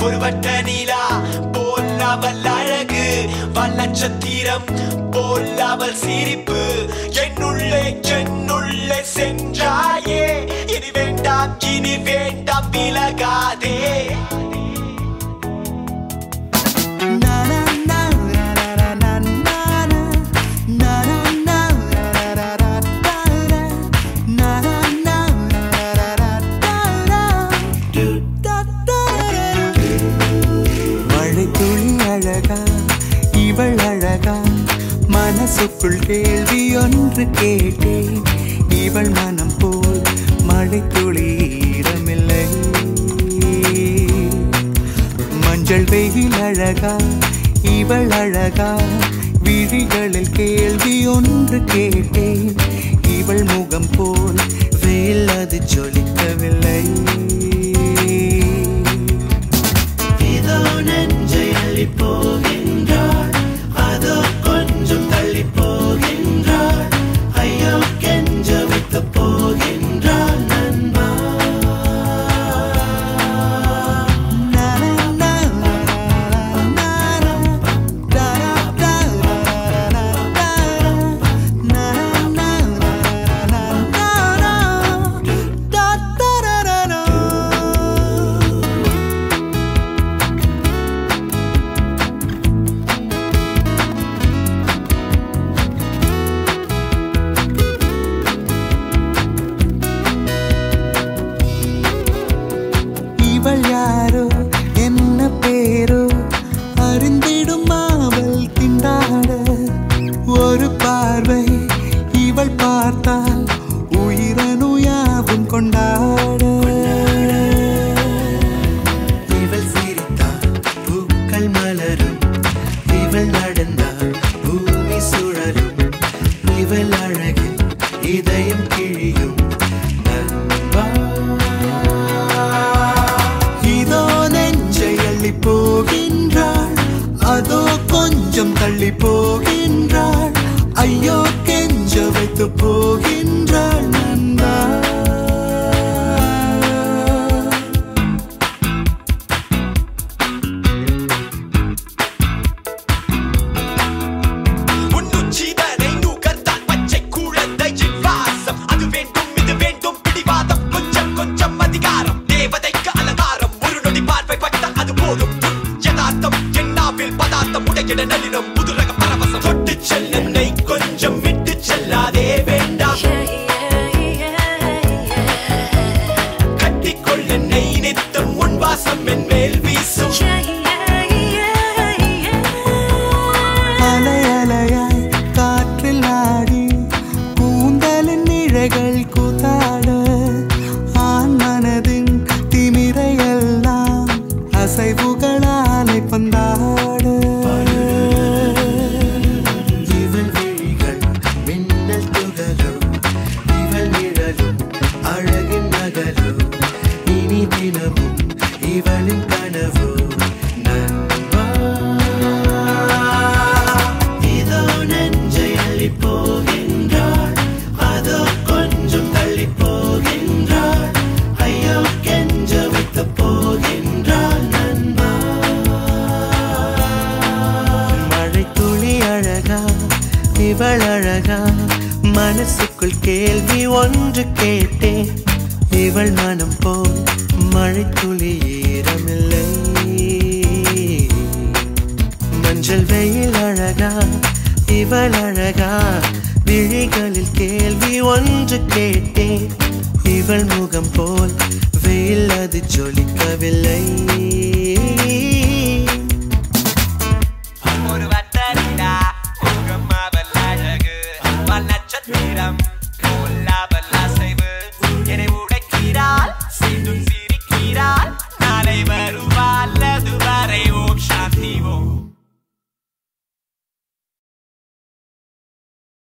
ஒரு வட்ட நீலா போல் அவள் அழகு வல்லட்சத்திரம் போல் அவள் சிரிப்பு என்னுள்ளே என்னுள்ளே சென்றாயே இனி வேண்டாம் இனி வேண்டாம் விலகாதே மழைத்துளி அழகா இவள் அழகா மனசுக்குள் கேள்வி ஒன்று கேட்டேன் இவள் மனம் போல் மழைத்துளி ஈரமில்லை மஞ்சள் வெயில் அழகா இவள் அழகா விழிகளில் கேள்வி ஒன்று கேட்டேன் இவள் முகம் போல் வேல் அது ஜொலிக்கவில்லை இதோ நெஞ்சை அள்ளி போகின்றாள் அதோ கொஞ்சம் தள்ளி போகின்றாள் ஐயோ கெஞ்ச வைத்து போகின்றாள் நண்பா இவள் யாரோ என்ன பேரோ அறிந்திடும் அவள் திண்டாட ஒரு பார்வை இவள் பார்த்தால் உயிரணுயாவும் கொண்டாட இவள் சிரித்தால் பூக்கள் மலரும் இவள் நடந்தால் பூமி சுழலும் இவள் அழகு இதயம் கிழியும் நண்பா இதோ நெஞ்சை அள்ளி போகின்றாள் அதோ கொஞ்சம் தள்ளி போகின்றாள் ஐயோ கெஞ்ச வைத்து போகின்றாள் நண்பா உன்னுச்சிதனை நுகர்ந்தால் பச்சை குழந்தையின் வாசம் அது வேண்டும் இது வேண்டும் பிடிவாதம் கொஞ்சம் கொஞ்சம் அதிகாரம் தேவதைக்கு அலங்காரம் ஒரு நொடி பார்வை பட்டால் அது போதும் யதார்த்தம் என்னாவில் பதார்த்தம் உடையிட நளினம் புதுரக பரவசம் தொட்டு செல்லுன்னை கொஞ்சம் விட்டு செல்லாதே வேண்டாம் கட்டிக்கொள் என்னை நித்தம் உன் வாசம் என் மேல் வீசும் அலை அலையாய் காற்றில் ஆடி கூந்தலின் இழைகள் கூத்தாட ஆண் மனதின் திமிரையெல்லாம் அசைவுகளாலை பந்தாட இவள் விழிகள் மின்னல் துகளோ இவள் நிழலும் அழகின் நகலோ இனி தினமும் இவளின் கனவோ நண்பா இதோ நெஞ்சை அள்ளி போகின்றாள் அதோ கொஞ்சம் தள்ளி போகின்றாள் ஐயோ கெஞ்ச வைத்து போகின்றாள் நண்பா மழை துளி அழகா இவள் அழகா மனசுக்குள் கேள்வி ஒன்று கேட்டேன் இவள் மனம் போல் மழை துளி ஈரமில்லை மஞ்சள் வெயில் அழகா இவள் அழகா விழிகளில் கேள்வி ஒன்று கேட்டேன் இவள் முகம் போல் வெயில் அது ஜொலிக்கவில்லை ஒரு வட்டரிடா முகம் அவள் அழகு பல் நட்சத்திரம் போல் அவள் அசைவு என்னை உடைக்கிறாள் சீண்டும் சீ